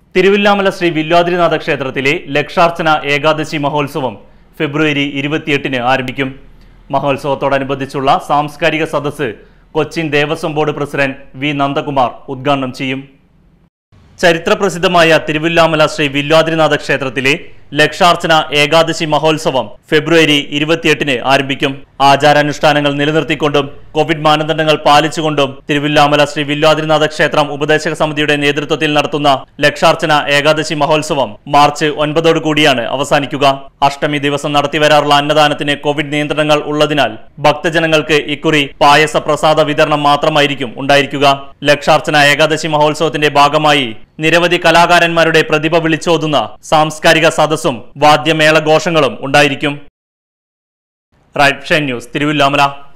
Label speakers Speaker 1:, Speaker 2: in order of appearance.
Speaker 1: തിരുവില്ലാമല ശ്രീ വില്വാദ്രിനാഥ ക്ഷേത്രത്തിലെ ലക്ഷാർച്ചന ഏകാദശി മഹോത്സവം ഫെബ്രുവരി ഇരുപത്തിയെട്ടിന് ആരംഭിക്കും മഹോത്സവത്തോടനുബന്ധിച്ചുള്ള സാംസ്കാരിക സദസ്സ് Cochin Devaswom Board President V Nandakumar ഉദ്ഘാടനം ചെയ്യും ചരിത്രപ്രസിദ്ധമായ തിരുവില്ലാമല ശ്രീ വില്വാദ്രിനാഥ ക്ഷേത്രത്തിലെ ലക്ഷാർച്ചന ഏകാദശി മഹോത്സവം ഫെബ്രുവരി ഇരുപത്തിയെട്ടിന് ആരംഭിക്കും ആചാരാനുഷ്ഠാനങ്ങൾ നിലനിർത്തിക്കൊണ്ടും കോവിഡ് മാനദണ്ഡങ്ങൾ പാലിച്ചുകൊണ്ടും തിരുവില്ലാമല ശ്രീ വില്വാദ്രിനാഥ ക്ഷേത്രം ഉപദേശക സമിതിയുടെ നേതൃത്വത്തിൽ നടത്തുന്ന ലക്ഷാർച്ചന ഏകാദശി മഹോത്സവം മാർച്ച് ഒൻപതോടു കൂടിയാണ് അവസാനിക്കുക അഷ്ടമി ദിവസം നടത്തിവരാറുള്ള അന്നദാനത്തിന് കോവിഡ് നിയന്ത്രണങ്ങൾ ഉള്ളതിനാൽ ഭക്തജനങ്ങൾക്ക് ഇക്കുറി പായസ പ്രസാദ വിതരണം മാത്രമായിരിക്കും ഉണ്ടായിരിക്കുക ലക്ഷാർച്ചന ഏകാദശി മഹോത്സവത്തിന്റെ ഭാഗമായി നിരവധി കലാകാരന്മാരുടെ പ്രതിഭ വിളിച്ചോതുന്ന സാംസ്കാരിക സദസ്സും വാദ്യമേളഘോഷങ്ങളും ഉണ്ടായിരിക്കും റൈറ്റ് ഷൈൻ ന്യൂസ് തിരുവില്ലാമല